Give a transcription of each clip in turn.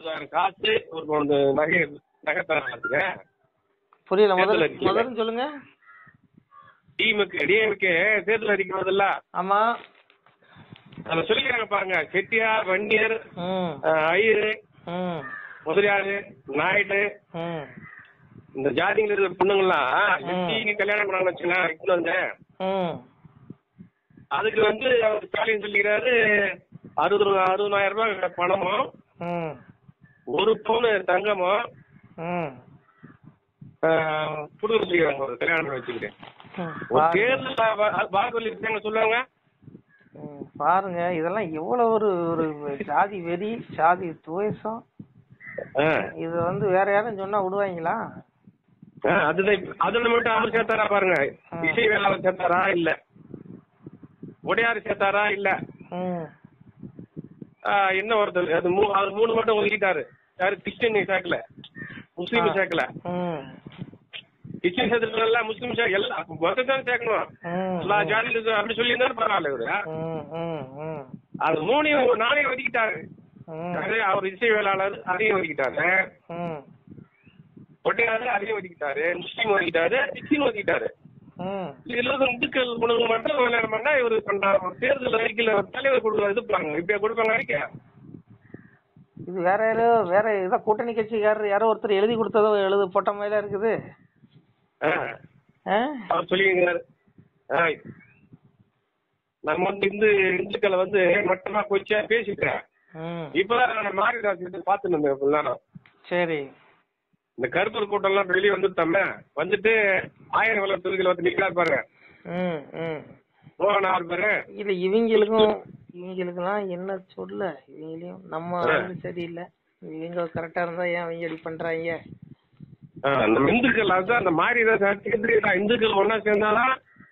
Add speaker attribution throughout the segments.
Speaker 1: அறுபதாயிரம் காசு ஒரு கொண்டு நகை நகை தராங்க
Speaker 2: புரியல முதல்ல
Speaker 1: தேர்தல் அறிக்கையில.
Speaker 2: முதல்ல சொல்லுங்க
Speaker 1: டிஎம்க்கு டிஎம்கே தேர்தல் அறிக்கை வருதுல்ல
Speaker 2: ஆமா
Speaker 1: அதுல சொல்லிக்கிறாங்க பாருங்க செட்டியார் வண்டியர்
Speaker 2: ம்
Speaker 1: அஹ், ஐயரு
Speaker 2: ம்
Speaker 1: முதலியாரு நாயுடு
Speaker 2: ம்
Speaker 1: இந்த ஜாதிங்க இருக்கிற பொண்ணுங்கெல்லாம்
Speaker 2: ம்.
Speaker 1: எட்டிங்க கல்யாணம் பண்ணாங்கன்னு வச்சுக்கலாம் இப்போ வந்து
Speaker 2: ம்
Speaker 1: அதுக்கு வந்து அவர் ஸ்டாலின் சொல்லிக்கிறாரு அறுபது அறுபதாயிரம் ரூபாய் பணமும்
Speaker 2: ம்
Speaker 1: ஒரு பவுன் தங்கமும்
Speaker 2: ம்
Speaker 1: கொடுக்க சொல்லிக்கிறாங்க ஒரு கல்யாணம் பண்ணி வச்சுக்கிட்டு
Speaker 2: ம்.
Speaker 1: ஒரு
Speaker 2: பாருங்க.
Speaker 1: தேர்தல் வா- வாக்குறுதி இருக்காங்க சொல்லுவாங்க
Speaker 2: ம், பாருங்க இதெல்லாம் எவ்வளவு ஒரு ஒரு ஜாதி வெறி ஜாதி துவேஷம்
Speaker 1: ஆ.
Speaker 2: இது வந்து வேற யாரும் சொன்னா விடுவாங்களா
Speaker 1: ஆ, அதுதான் இப்ப- அதுல மட்டும் அவர் சேர்த்தாரா பாருங்க
Speaker 2: ஆ.
Speaker 1: இசை வேளாளர் சேர்த்தாரா இல்ல உடையார் சேர்த்தாரா இல்ல
Speaker 2: ம்
Speaker 1: ஆ, என்ன ஒருத்தர் அது மூ- அவர் மூணு மட்டும் ஒதுக்கிட்டாரு யாரு கிறிஸ்டின் சேர்க்கல முஸ்லீம்
Speaker 2: ஆ.
Speaker 1: சேர்க்கல
Speaker 2: ம்
Speaker 1: கிறிஸ்டின் சேர்த்துல முஸ்லீம் சேர்க்க எல்லாம் மொத்தம் தான் சேர்க்கணும்
Speaker 2: ம்
Speaker 1: எல்லா ஜாதியிலும் அப்படி சொல்லி இருந்தாலும் பரவாயில்ல இவரு
Speaker 2: ம் ம் ம்
Speaker 1: அது மூணையும் ஒரு நாளைக்கு ஒதுக்கிட்டாரு
Speaker 2: ம்
Speaker 1: யாரு? அவர் இசை வேளாளர் அதையும் ஒதுக்கிட்டாரு
Speaker 2: ம்
Speaker 1: ஒட்டையாரு அதையும் ஒதுக்கிட்டாரு முஸ்லீம் ஒதுக்கிட்டாரு கிறிஸ்டின் ஒதுக்கிட்டாரு
Speaker 2: ம்
Speaker 1: இதுல வந்து இந்துக்கள் குழுங்க மட்டும் விளையாட பண்ணா இவரு பண்றாரு ஒரு தேர்தல் அறிக்கையில ஒரு தலைவர் கொடுக்குற இது பாருங்க இப்படியா கொடுப்பாங்க அறிக்கை
Speaker 2: இது வேற யாரோ வேற ஏதோ கூட்டணி கட்சிக்காரர் யாரோ ஒருத்தர் எழுதி கொடுத்ததோ எழுது போட்ட மாதிரிலாம் இருக்குது
Speaker 1: ஆ.
Speaker 2: ஆ?
Speaker 1: அவர் சொல்லியிருக்காரு ஆ. நம்ம வந்து இந்து இந்துக்களை வந்து மட்டமா கொச்சா பேசிட்டேன்
Speaker 2: ம்
Speaker 1: இப்பதான் நான் மாரிதாஸ் கிட்ட பார்த்துட்டு இருந்தேன் full நேரம்.
Speaker 2: சரி
Speaker 1: இந்த கருப்பர் கூட்டம் எல்லாம் வெளியே வந்துட்டோமே வந்துட்டு ஆயிரம் வளர் தொகுதியில வந்து நிக்கிறார் பாருங்க
Speaker 2: ம் ம்
Speaker 1: மோகன் ஆறு பேரு
Speaker 2: இல்ல இவங்களுக்கும் இவங்களுக்கெல்லாம் என்ன சொல்ல இவங்களையும் நம்ம
Speaker 1: ஆ.
Speaker 2: வந்து சரியில்லை இவங்க கரெக்டா இருந்தா ஏன் அவங்க இப்படி பண்றாங்க
Speaker 1: ஆ, நம்ம இந்துக்கள் அதுதான் அந்த மாரிதாஸ் சேர்த்துக்கிட்டு இந்துக்கள் ஒன்னா சேர்ந்தாதான்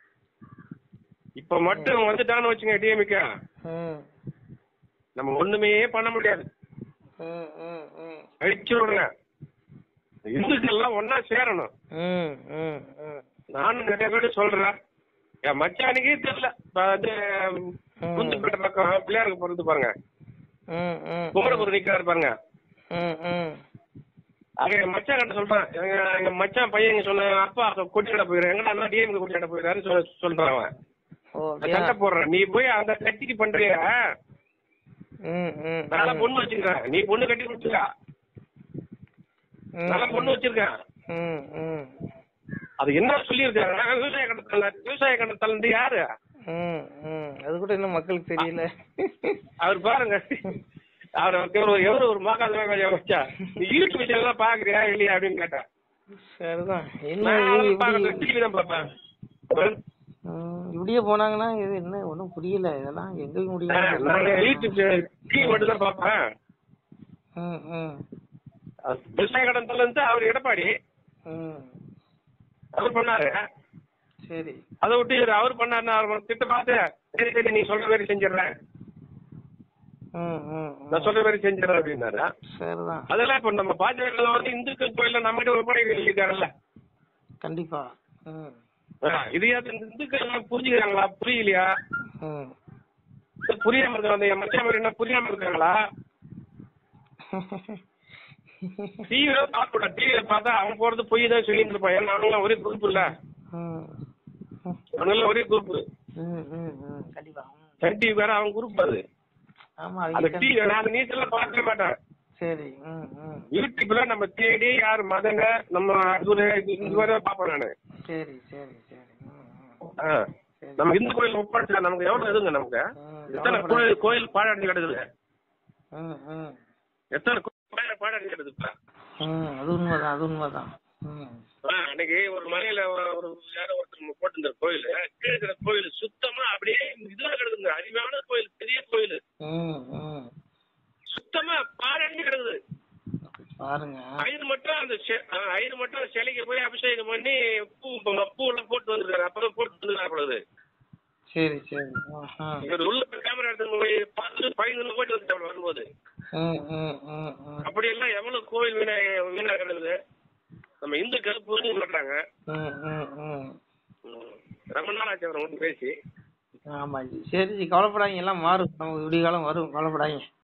Speaker 1: இப்ப மட்டும் வந்துட்டான்னு வச்சுங்க டிஎம்கே
Speaker 2: ம்
Speaker 1: நம்ம ஒண்ணுமே பண்ண முடியாது
Speaker 2: ம் ம் ம்
Speaker 1: அழிச்சு விடுங்க இந்துக்கள் எல்லாம் ஒன்னா சேரணும்
Speaker 2: ம் ம் ம்
Speaker 1: நானும் நிறைய பேர் சொல்றேன் என் மச்சானுக்கே தெரியல இப்ப வந்து குந்துப்பேட்டை பக்கம் பிள்ளையாருக்கு போறது பாருங்க
Speaker 2: ம் ம்
Speaker 1: குமரபுரம் நிக்கிறாரு பாருங்க
Speaker 2: ம் ம்
Speaker 1: அங்க என் மச்சான் கிட்ட சொல்றேன் எங்க எங்க மச்சான் பையன் இங்க சொன்ன அப்பா கொட்டியாட போயிடுறேன் எங்கடா டிஎம்கே கொட்டியாட போயிடுறாரு சொல்ல சொல்றான் அவன்
Speaker 2: ஓ
Speaker 1: நான்
Speaker 2: அப்படியா
Speaker 1: சண்டை போடுறேன் நீ போய் அந்த கட்டிக்கு பண்றிய
Speaker 2: ம் ம்
Speaker 1: நல்ல
Speaker 2: ம்.
Speaker 1: பொண்ணு வச்சிருக்கேன் நீ பொண்ணு கட்டி கொடுத்துருக்கா
Speaker 2: ம்,
Speaker 1: நல்ல பொண்ணு வச்சிருக்கேன்
Speaker 2: ம் ம்
Speaker 1: அது என்ன சொல்லியிருக்காரு விவசாய கண்டத்தல விவசாய கண்டத்தல இருந்து யாரு
Speaker 2: ம் ம் அது கூட இன்னும் மக்களுக்கு தெரியல
Speaker 1: அவர் பாருங்க அவர் எவ்வளவு எவ்வளவு ஒரு மாக்காத வச்சா நீ யூடியூப் விஷயம் எல்லாம் பாக்குறியா இல்லையா அப்படின்னு கேட்டேன்
Speaker 2: சரிதான் என்ன
Speaker 1: நான்
Speaker 2: இது
Speaker 1: அதெல்லாம் பார்க்கறது
Speaker 2: இப்படி
Speaker 1: டிவி தான் பார்ப்பேன்
Speaker 2: ம், இப்படியே போனாங்கன்னா இது என்ன ஒன்றும் புரியல இதெல்லாம் எங்க போய் முடியும்
Speaker 1: நான் யூடியூப் டிவி மட்டும் தான் பார்ப்பேன்
Speaker 2: ம் ம்
Speaker 1: அது விவசாய கடத்தல இருந்து அவர் எடப்பாடி
Speaker 2: ம்
Speaker 1: அவர் பண்ணாரு
Speaker 2: சரி
Speaker 1: அதை விட்டு இவரு அவர் பண்ணாருன்னா அவர் திட்ட பார்த்து சரி சரி நீ சொல்ற மாதிரி செஞ்சிடறேன்
Speaker 2: ம் ம் ம்.
Speaker 1: நான் சொல்ற மாதிரி செஞ்சிடறேன் அப்படின்னாரு
Speaker 2: சரிதான்
Speaker 1: அதெல்லாம் இப்ப நம்ம பாஜக வந்து இந்துக்கள் கோயில்ல நம்ம கிட்ட ஒரு படை இருக்காருல்ல
Speaker 2: கண்டிப்பா ம்
Speaker 1: இதையாவது இந்த இந்துக்கள் எல்லாம் புரிஞ்சுக்கிறாங்களா புரியலையா
Speaker 2: ம்
Speaker 1: இல்ல புரியாம இருக்காங்க என் மச்சான் மாதிரி என்ன புரியாம இருக்காங்களா டிவில பார்க்க டிவில பார்த்தா அவன் போறது பொய் தான் சொல்லிட்டு இருப்பான் ஏன்னா அவனுங்க ஒரே குரூப் இல்ல
Speaker 2: ம்
Speaker 1: அவனுங்க ஒரே குரூப்
Speaker 2: ம் ம் ம் கண்டிப்பா ம்.
Speaker 1: சன் டிவி வேற அவன் குரூப் அது
Speaker 2: ஆமா
Speaker 1: அந்த
Speaker 2: அவங்க
Speaker 1: டிவி நான் அந்த நியூஸ் எல்லாம் பார்க்கவே மாட்டேன்
Speaker 2: சரி ம் ம்
Speaker 1: யூடியூப்ல நம்ம தேடி யார் மதங்க நம்ம அது இந்த மாதிரி தான் பார்ப்பேன் நானு
Speaker 2: சரி சரி சரி ம் ம்
Speaker 1: ஆ. நம்ம இந்து கோயில் ஒப்படைச்சா நமக்கு எவ்வளவு எதுங்க நமக்கு
Speaker 2: ம்,
Speaker 1: எத்தனை கோயில் கோயில் பாடாடி கிடக்குது
Speaker 2: ம் ம்
Speaker 1: எத்தனை கோயில் பாடாடி கிடக்குது இப்ப
Speaker 2: ம் அது உண்மைதான் அது உண்மைதான் ம்
Speaker 1: ஆ, அன்னைக்கு ஒரு மலையில ஒரு ஒரு யாரோ ஒருத்தர் போட்டிருந்தார் கோயில் கீழே இருக்கிற கோயில் சுத்தமா அப்படியே இதுவா கிடக்குங்க அருமையான கோயில் பெரிய கோயில்
Speaker 2: ம் ம்
Speaker 1: சுத்தமா பாடாடி கிடக்குது
Speaker 2: பாருங்க
Speaker 1: ஐயர் மட்டும் அந்த செ- ஆ, ஐயர் மட்டும் சிலைக்கு போய் அபிஷேகம் பண்ணி பூ பூ எல்லாம் போட்டு வந்திருக்காரு அப்பதான் போட்டு வந்துருக்காரு பொழுது
Speaker 2: சரி சரி ஆஹா.
Speaker 1: இவர் உள்ள கேமரா எடுத்து போய் பத்து பதினொன்று போயிட்டு வந்துட்டாங்க வரும்போது
Speaker 2: ம் ம் ம் ம்
Speaker 1: அப்படி எல்லாம் எவ்வளவு கோவில் வீணா வீணா கிடக்குது நம்ம இந்துக்கள் புரிஞ்சுக்க மாட்டாங்க
Speaker 2: ம் ம் ம்
Speaker 1: ம். ரொம்ப நாள் ஆச்சு அவரை வந்து பேசி
Speaker 2: ஆமா ஜி சரி ஜி கவலைப்படாதீங்க எல்லாம் மாறும் நமக்கு விடிய காலம் வரும் கவலைப்படாதீங்க